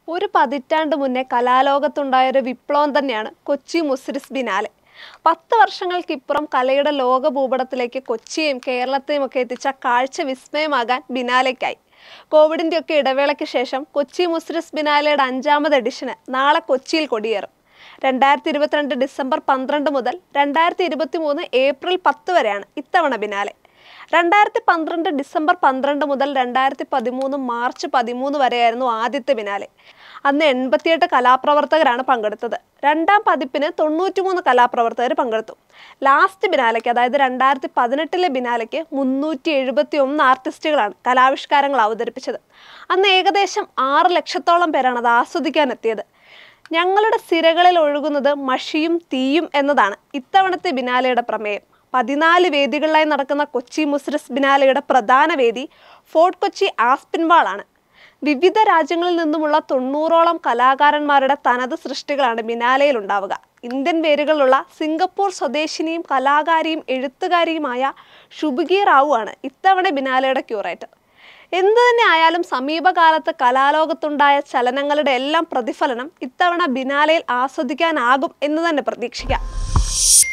ഒരു പതിറ്റാണ്ട് മുന്നേ കലാലോകത്തുണ്ടായ ഒരു വിപ്ലവം തന്നെയാണ് കൊച്ചി മുസ്രിസ് ബിനാലെ പത്ത് വർഷങ്ങൾക്കിപ്പുറം കലയുടെ ലോക ഭൂപടത്തിലേക്ക് കൊച്ചിയെയും കേരളത്തെയും ഒക്കെ എത്തിച്ച കാഴ്ച വിസ്മയമാകാൻ ബിനാലയ്ക്കായി കോവിഡിന്റെ ഒക്കെ ഇടവേളയ്ക്ക് ശേഷം കൊച്ചി മുസ്രിസ് ബിനാലയുടെ അഞ്ചാമത് എഡിഷന് നാളെ കൊച്ചിയിൽ കൊടിയേറും രണ്ടായിരത്തി ഇരുപത്തിരണ്ട് ഡിസംബർ പന്ത്രണ്ട് മുതൽ രണ്ടായിരത്തി ഇരുപത്തി മൂന്ന് ഏപ്രിൽ പത്ത് വരെയാണ് ഇത്തവണ ബിനാലെ രണ്ടായിരത്തി പന്ത്രണ്ട് ഡിസംബർ പന്ത്രണ്ട് മുതൽ രണ്ടായിരത്തി പതിമൂന്ന് മാർച്ച് പതിമൂന്ന് വരെയായിരുന്നു ആദ്യത്തെ ബിനാലെ അന്ന് എൺപത്തിയെട്ട് കലാപ്രവർത്തകരാണ് പങ്കെടുത്തത് രണ്ടാം പതിപ്പിന് തൊണ്ണൂറ്റിമൂന്ന് കലാപ്രവർത്തകർ പങ്കെടുത്തു ലാസ്റ്റ് ബിനാലയ്ക്ക് അതായത് രണ്ടായിരത്തി പതിനെട്ടിലെ ബിനാലയ്ക്ക് മുന്നൂറ്റി എഴുപത്തി ഒന്ന് ആർട്ടിസ്റ്റുകളാണ് കലാവിഷ്കാരങ്ങൾ അവതരിപ്പിച്ചത് അന്ന് ഏകദേശം ആറ് ലക്ഷത്തോളം പേരാണ് അത് ആസ്വദിക്കാൻ എത്തിയത് ഞങ്ങളുടെ സിരകളിൽ ഒഴുകുന്നത് മഷിയും തീയും എന്നതാണ് ഇത്തവണത്തെ ബിനാലയുടെ പ്രമേയം പതിനാല് വേദികളിലായി നടക്കുന്ന കൊച്ചി മുസ്രിസ് ബിനാലയുടെ പ്രധാന വേദി ഫോർട്ട് കൊച്ചി ആസ്പിൻവാൾ ആണ് വിവിധ രാജ്യങ്ങളിൽ നിന്നുമുള്ള തൊണ്ണൂറോളം കലാകാരന്മാരുടെ തനത് സൃഷ്ടികളാണ് ബിനാലയിൽ ഉണ്ടാവുക ഇന്ത്യൻ പേരുകളുള്ള സിംഗപ്പൂർ സ്വദേശിനിയും കലാകാരിയും എഴുത്തുകാരിയുമായ ഷുബുഗി റാവു ആണ് ഇത്തവണ ബിനാലയുടെ ക്യൂറേറ്റർ എന്തു തന്നെ ആയാലും സമീപകാലത്ത് കലാലോകത്തുണ്ടായ ചലനങ്ങളുടെ എല്ലാം പ്രതിഫലനം ഇത്തവണ ബിനാലയിൽ ആസ്വദിക്കാനാകും എന്ന് തന്നെ പ്രതീക്ഷിക്കാം